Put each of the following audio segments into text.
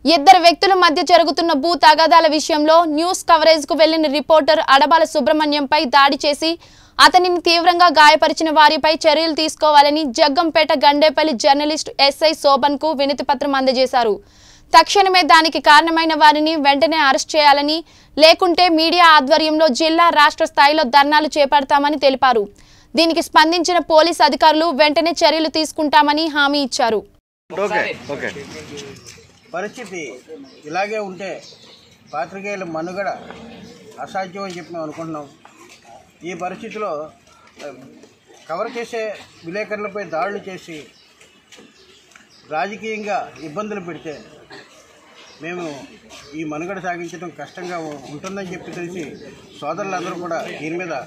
ఇద్దరు వ్యక్తుల మధ్య జరుగుతున్న భూ తగాదాల విషయంలో న్యూస్ కవరేజ్ కు వెళ్లిన రిపోర్టర్ అడబాల సుబ్రహ్మణ్యంపై దాడి చేసి అతనిని తీవ్రంగా గాయపరిచిన వారిపై చర్యలు తీసుకోవాలని జగ్గంపేట గండేపల్లి జర్నలిస్ట్ ఎస్ఐ శోభన్ కు వినతి పత్రం అందజేశారు తక్షణమే దానికి కారణమైన వారిని వెంటనే అరెస్ట్ చేయాలని లేకుంటే మీడియా ఆధ్వర్యంలో జిల్లా రాష్ట్ర స్థాయిలో ధర్నాలు చేపడతామని తెలిపారు దీనికి స్పందించిన పోలీస్ అధికారులు వెంటనే చర్యలు తీసుకుంటామని హామీ ఇచ్చారు ఓకే ఓకే పరిస్థితి ఇలాగే ఉంటే పాత్రికేయుల మనుగడ అసాధ్యం అని చెప్పి మేము అనుకుంటున్నాం ఈ పరిస్థితిలో ఆ, కవర్ చేసే విలేకరులపై దాడులు చేసి రాజకీయంగా ఇబ్బందులు పెడితే మేము ఈ మనుగడ సాగించడం కష్టంగా ఉ- ఉంటుందని చెప్పి తెలిసి సోదరులందరూ కూడా దీని మీద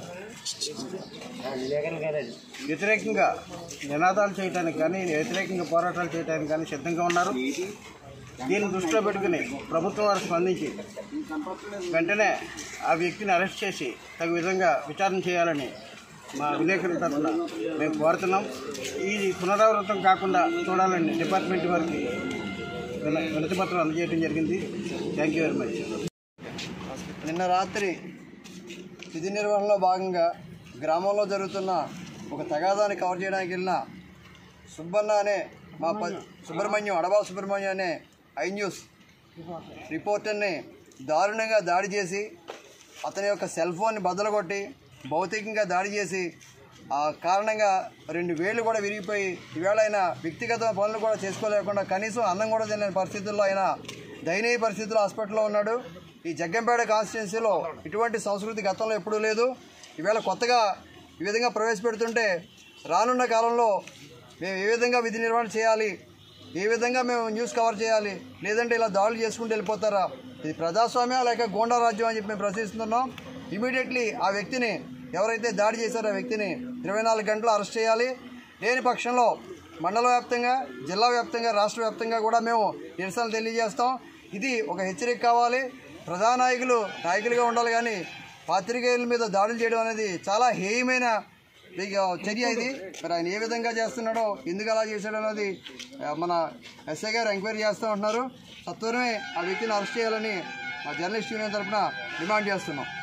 వ్యతిరేకంగా నినాదాలు చేయడానికి కానీ వ్యతిరేకంగా పోరాటాలు చేయడానికి కానీ సిద్ధంగా ఉన్నారు దీన్ని దృష్టిలో పెట్టుకుని ప్రభుత్వం వారు స్పందించి వెంటనే ఆ వ్యక్తిని అరెస్ట్ చేసి తగు విధంగా విచారణ చేయాలని మా విలేకరుల తరఫున మేము కోరుతున్నాం ఇది పునరావృతం కాకుండా చూడాలని డిపార్ట్మెంట్ వారికి విన వినతి పత్రం అందజేయడం జరిగింది థ్యాంక్ యూ వెరీ మచ్ నిన్న రాత్రి విధి నిర్వహణలో భాగంగా గ్రామంలో జరుగుతున్న ఒక తగాదాన్ని కవర్ చేయడానికి వెళ్ళిన సుబ్బన్న అనే మా ప సుబ్రహ్మణ్యం అడబా సుబ్రహ్మణ్యం అనే ఐ న్యూస్ రిపోర్టర్ని దారుణంగా దాడి చేసి అతని యొక్క సెల్ ఫోన్ని బద్దలు భౌతికంగా దాడి చేసి ఆ కారణంగా రెండు వేళ్ళు కూడా విరిగిపోయి ఈవేళ ఆయన వ్యక్తిగత పనులు కూడా చేసుకోలేకుండా కనీసం అన్నం కూడా తినలేని పరిస్థితుల్లో ఆయన దయనీయ పరిస్థితుల్లో హాస్పిటల్లో ఉన్నాడు ఈ జగ్గంపేట కాన్స్టిట్యున్సీలో ఇటువంటి సంస్కృతి గతంలో ఎప్పుడూ లేదు ఈవేళ కొత్తగా ఈ విధంగా ప్రవేశపెడుతుంటే రానున్న కాలంలో మేము ఏ విధంగా విధి నిర్వహణ చేయాలి ఏ విధంగా మేము న్యూస్ కవర్ చేయాలి లేదంటే ఇలా దాడులు చేసుకుంటూ వెళ్ళిపోతారా ఇది ప్రజాస్వామ్యం లేక గోండా రాజ్యం అని చెప్పి మేము ప్రశ్నిస్తున్నాం ఇమీడియట్లీ ఆ వ్యక్తిని ఎవరైతే దాడి చేశారో ఆ వ్యక్తిని ఇరవై నాలుగు గంటలు అరెస్ట్ చేయాలి లేని పక్షంలో మండల వ్యాప్తంగా జిల్లా వ్యాప్తంగా రాష్ట్ర వ్యాప్తంగా కూడా మేము నిరసనలు తెలియజేస్తాం ఇది ఒక హెచ్చరిక కావాలి ప్రధాన నాయకులు నాయకులుగా ఉండాలి కానీ పాత్రికేయుల మీద దాడులు చేయడం అనేది చాలా హేయమైన ఇక చర్య ఇది మరి ఆయన ఏ విధంగా చేస్తున్నాడో ఎందుకు అలా చేశాడో అనేది ఆ, మన ఎస్ఐ గారు ఎంక్వైరీ చేస్తూ ఉంటున్నారు సత్వరమే ఆ వ్యక్తిని అరెస్ట్ చేయాలని మా జర్నలిస్ట్ యూనియన్ తరఫున డిమాండ్ చేస్తున్నాం